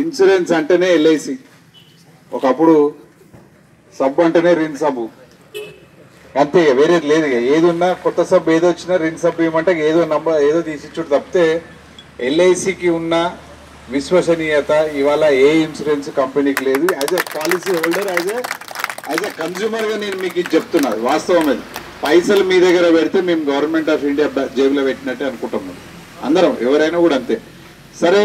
insurance అంటేనే LIC ఒకప్పుడు sub అంటేనే రిన్ సబ్బు అంతే ఇక వేరేది లేదు ఇక ఏది ఉన్నా కొత్త సబ్ ఏదో వచ్చినా రిన్ సబ్ ఇవ్వమంటే ఏదో నంబర్ ఏదో తీసిచ్చుడు తప్పితే ఎల్ఐసికి ఉన్న విశ్వసనీయత ఇవాళ ఏ ఇన్సూరెన్స్ కంపెనీకి లేదు as a policy holder as a as a కన్జ్యూమర్గా నేను మీకు ఇది చెప్తున్నాను వాస్తవం అది పైసలు మీ దగ్గర పెడితే మేము గవర్నమెంట్ ఆఫ్ ఇండియా బ- జేబులో పెట్టినట్టే అనుకుంటున్నాం అందరం ఎవరైనా కూడా అంతే సరే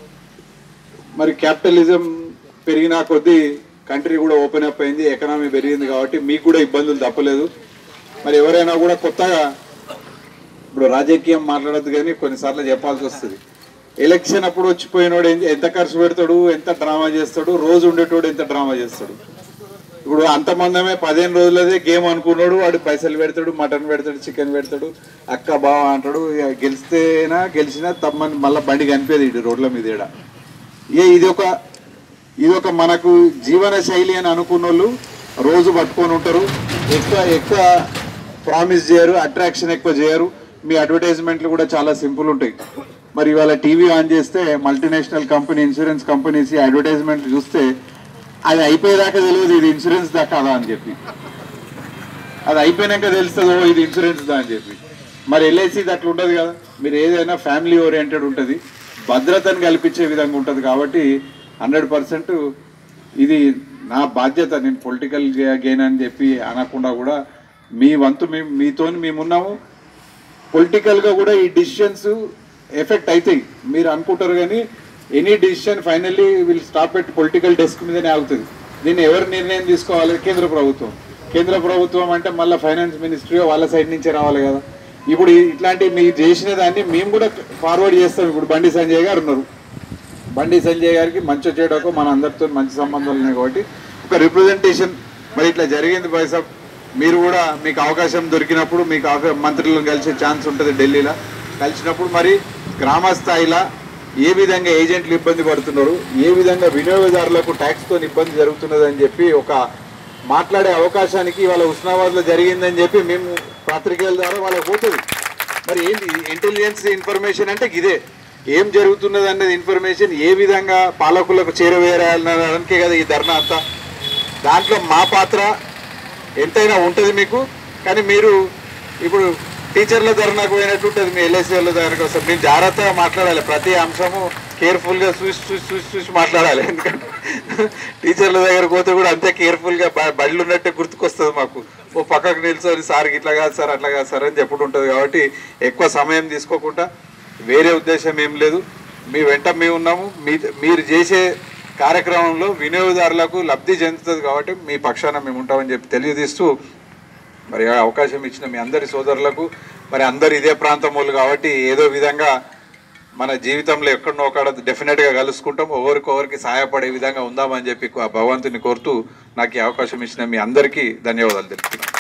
మరి క్యాపిటలిజం పెరిగినా కొద్దీ కంట్రీ కూడా ఓపెన్ అప్ అయింది ఎకనామీ పెరిగింది కాబట్టి మీకు కూడా ఇబ్బందులు తప్పలేదు మరి ఎవరైనా కూడా కొత్తగా ఇప్పుడు రాజకీయం మాట్లాడద్దు కానీ కొన్నిసార్లు చెప్పాల్సి వస్తుంది ఎలక్షన్ అప్పుడు వచ్చిపోయినోడు ఏం- ఎంత ఖర్చు పెడతాడు ఎంత డ్రామా చేస్తాడు రోజు ఉండేటోడు ఎంత డ్రామా చేస్తాడు ఇప్పుడు అంతమందమే పదిహేను రోజులదే గేమ్ అనుకున్నాడు వాడు పైసలు పెడతాడు మటన్ పెడతాడు చికెన్ పెడతాడు అక్క బావ అంటాడు ఇక గెలిస్తేనా గెలిచినా తమ్మని మళ్ళీ బండి కనిపేది ఇటు రోడ్ల మీద ఈడ ఏ ఇది ఒక ఇది ఒక మనకు జీవన శైలి అని అనుకున్న వాళ్ళు రోజు పట్టుకొని ఉంటారు ఎక్కువ ఎక్కువ ప్రామిస్ చేయరు అట్రాక్షన్ ఎక్కువ చేయరు మీ అడ్వర్టైజ్మెంట్లు కూడా చాలా సింపుల్ ఉంటాయి మరి ఇవాళ టీవీ ఆన్ చేస్తే multinational company insurance companies advertisement చూస్తే అది అయిపోయేదాకా తెలియదు ఇది ఇన్సూరెన్స్ దా కాదా అని చెప్పి అది అయిపోయినాక తెలుస్తుందో ఇది ఇన్సూరెన్స్ దా అని చెప్పి మరి ఎల్ఐసి అట్లా ఉండదు కదా మీరు ఏదైనా ఫ్యామిలీ ఓరియంటెడ్ ఉంటుంది భద్రతను కల్పించే విధంగా ఉంటుంది కాబట్టి హండ్రెడ్ పర్సెంట్ ఇది నా బాధ్యత నేను పొలిటికల్ గెయిన్ అని చెప్పి అనకుండా కూడా మీ వంతు మేము మీతో మేమున్నాము పొలిటికల్గా కూడా ఈ డిసిషన్స్ ఎఫెక్ట్ అవుతాయి మీరు అనుకుంటారు కానీ any decision finally will stop at political desk మీదనే ఆగుతుంది దీన్ని ఎవరు నిర్ణయం తీసుకోవాలి కేంద్ర ప్రభుత్వం కేంద్ర ప్రభుత్వం అంటే మళ్ళీ ఫైనాన్స్ మినిస్ట్రీ వాళ్ళ సైడ్ నుంచే రావాలి కదా ఇప్పుడు ఈ- ఇట్లాంటి మీరు చేసిన దాన్ని మేము కూడా ఫార్వర్డ్ చేస్తాం ఇప్పుడు బండి సంజయ్ గారు ఉన్నారు బండి సంజయ్ గారికి మంచి చేయడానికి మన అందరితో మంచి సంబంధాలు ఉన్నాయి కాబట్టి ఒక రిప్రజెంటేషన్ మరి ఇట్లా జరిగింది బైసా మీరు కూడా మీకు అవకాశం దొరికినప్పుడు మీకు అవకా- మంత్రులను కలిసే ఛాన్స్ ఉంటుంది ఢిల్లీలో కలిసినప్పుడు మరి గ్రామ స్థాయిలో ఏ విధంగా ఏజెంట్లు ఇబ్బంది పడుతున్నారు ఏ విధంగా వినియోగదారులకు ట్యాక్స్తో ఇబ్బంది జరుగుతున్నది అని చెప్పి ఒక మాట్లాడే అవకాశానికి ఇవాళ ఉస్నాబాద్లో జరిగిందని చెప్పి మేము పత్రికల ద్వారా వాళ్ళకి పోతుంది మరి ఏంటి ఇంటెలిజెన్స్ ఇన్ఫర్మేషన్ అంటే ఇదే ఏం జరుగుతున్నది అనేది ఇన్ఫర్మేషన్ ఏ విధంగా పాలకులకు చేరవేయాలనడానికే కదా ఈ ధర్నా అంతా దాంట్లో మా పాత్ర ఎంతైనా ఉంటుంది మీకు కానీ మీరు ఇప్పుడు టీచర్ల ధర్నాకు పోయినట్టు ఉంటుంది మీ ఎల్ఐసి వాళ్ళ ధరకు వస్తారు మీరు జాగ్రత్తగా మాట్లాడాలి ప్రతి అంశము కేర్ఫుల్గా చూసి చూసి చూసి చూసి మాట్లాడాలి ఎందుకంటే టీచర్ల దగ్గర పోతే కూడా అంతే కేర్ఫుల్గా బళ్ళు ఉన్నట్టే గుర్తుకొస్తుంది మాకు ఓ పక్కకు నిల్చొని సార్ ఇట్లా కాదు సార్ అట్లా కాదు సార్ అని చెప్పుడు ఉంటుంది కాబట్టి ఎక్కువ సమయం తీసుకోకుండా వేరే ఉద్దేశం ఏం లేదు మీ వెంట మేము ఉన్నాము మీ మీరు చేసే కార్యక్రమంలో వినియోగదారులకు లబ్ధి చెందుతుంది కాబట్టి మీ పక్షాన మేము ఉంటామని చెప్పి తెలియజేస్తూ మరి ఆ అవకాశం ఇచ్చిన మీ అందరి సోదరులకు మరి అందరు ఇదే ప్రాంతం వాళ్ళు కాబట్టి ఏదో విధంగా మన జీవితంలో ఎక్కడనో ఒకడ డెఫినెట్గా కలుసుకుంటాం ఒకరికొకరికి సహాయపడే విధంగా ఉందామని చెప్పి ఆ భగవంతుని కోరుతూ నాకు ఈ అవకాశం ఇచ్చిన మీ అందరికీ ధన్యవాదాలు తెలుపుతున్నాను